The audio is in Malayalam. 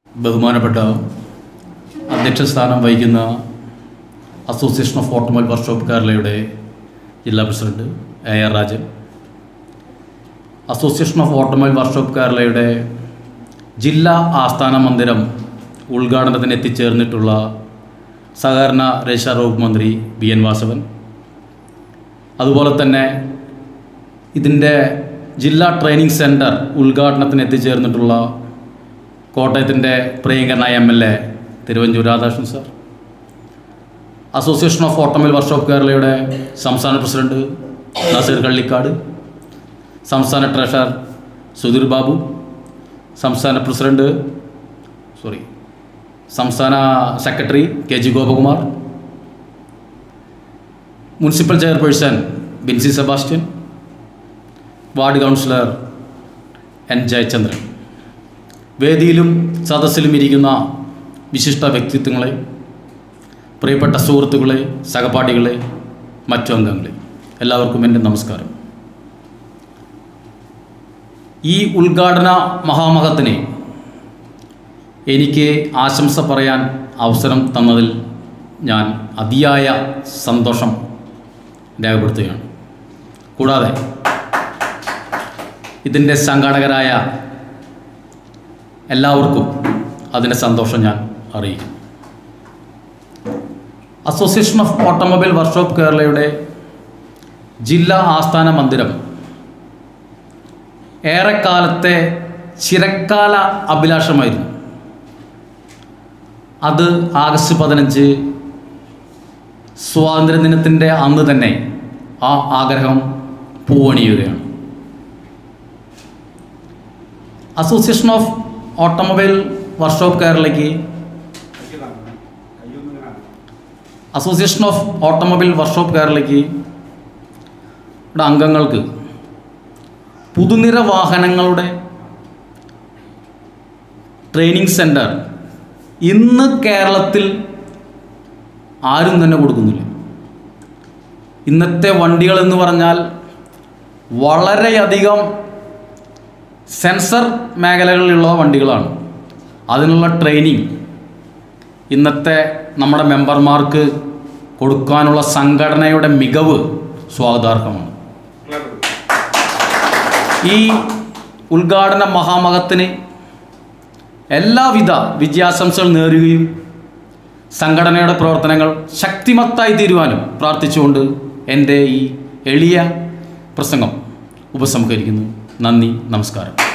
ബഹുമാനപ്പെട്ട അധ്യക്ഷ സ്ഥാനം വഹിക്കുന്ന അസോസിയേഷൻ ഓഫ് ഓട്ടോമൊബൈൽ വർക്ക്ഷോപ്പ് കേരളയുടെ ജില്ലാ president A R Rajan association of automobile workshop കേരളയുടെ ജില്ലാ ആസ്ഥാന മന്ദിരം ഉദ്ഘാടനത്തിന് എത്തിച്ചേർന്നിട്ടുള്ള സഹകരണ രജിസ്ട്രാർ വകുപ്പ് മന്ത്രി ബി എൻ വാസവൻ അതുപോലെ തന്നെ ഇതിൻ്റെ ജില്ലാ ട്രെയിനിങ് സെൻറ്റർ ഉദ്ഘാടനത്തിന് എത്തിച്ചേർന്നിട്ടുള്ള കോട്ടയത്തിൻ്റെ പ്രിയങ്കരനായ M L A Thiruvanchoor Radhakrishnan sir association of automobile workshop കേരളയുടെ സംസ്ഥാന പ്രസിഡന്റ് നസീർ കള്ളിക്കാട് സംസ്ഥാന ട്രഷറർ സുധീർ ബാബു സംസ്ഥാന പ്രസിഡന്റ് സോറി സംസ്ഥാന secretary K G Gopakumar municipal chairperson Binsy Sebastian ward councillor N Jayachandran വേദിയിലും സദസ്സിലും ഇരിക്കുന്ന വിശിഷ്ട വ്യക്തിത്വങ്ങളെ പ്രിയപ്പെട്ട സുഹൃത്തുക്കളെ സഹപാഠികളെ മറ്റു അംഗങ്ങളെ എല്ലാവർക്കും എൻ്റെ നമസ്കാരം ഈ ഉദ്ഘാടന മഹാമഹത്തിന് എനിക്ക് ആശംസ പറയാൻ അവസരം തന്നതിൽ ഞാൻ അതിയായ സന്തോഷം രേഖപ്പെടുത്തുകയാണ് കൂടാതെ ഇതിൻ്റെ സംഘാടകരായ എല്ലാവർക്കും അതിൻ്റെ സന്തോഷം ഞാൻ അറിയിക്കും അസോസിയേഷൻ ഓഫ് ഓട്ടോമൊബൈൽ വർക്ക്ഷോപ്പ് കേരളയുടെ ജില്ലാ ആസ്ഥാന മന്ദിരം ഏറെക്കാലത്തെ ചിരക്കാല അഭിലാഷമായിരുന്നു അത് ആഗസ്റ്റ് പതിനഞ്ച് സ്വാതന്ത്ര്യദിനത്തിൻ്റെ അന്ന് തന്നെ ആ ആഗ്രഹം പൂവണിയുകയാണ് അസോസിയേഷൻ ഓഫ് ഓട്ടോമൊബൈൽ വർക്ക്ഷോപ്പ് കേരളയ്ക്ക് അസോസിയേഷൻ ഓഫ് ഓട്ടോമൊബൈൽ വർക്ക്ഷോപ്പ് കേരളയ്ക്ക് ഇവിടെ അംഗങ്ങൾക്ക് പുതുനിര വാഹനങ്ങളുടെ ട്രെയിനിങ് സെൻറ്റർ ഇന്ന് കേരളത്തിൽ ആരും തന്നെ കൊടുക്കുന്നില്ല ഇന്നത്തെ വണ്ടികൾ എന്ന് പറഞ്ഞാൽ വളരെയധികം സെൻസർ മേഖലകളിലുള്ള വണ്ടികളാണ് അതിനുള്ള ട്രെയിനിങ് ഇന്നത്തെ നമ്മുടെ മെമ്പർമാർക്ക് കൊടുക്കാനുള്ള സംഘടനയുടെ മികവ് സ്വാഗതാർഹമാണ് ഈ ഉദ്ഘാടന മഹാമഹത്തിന് എല്ലാവിധ വിജയാശംസകൾ നേരുകയും സംഘടനയുടെ പ്രവർത്തനങ്ങൾ ശക്തിമത്തായി തീരുവാനും പ്രാർത്ഥിച്ചുകൊണ്ട് എൻ്റെ ഈ എളിയ പ്രസംഗം ഉപസംഹരിക്കുന്നു നന്ദി നമസ്കാരം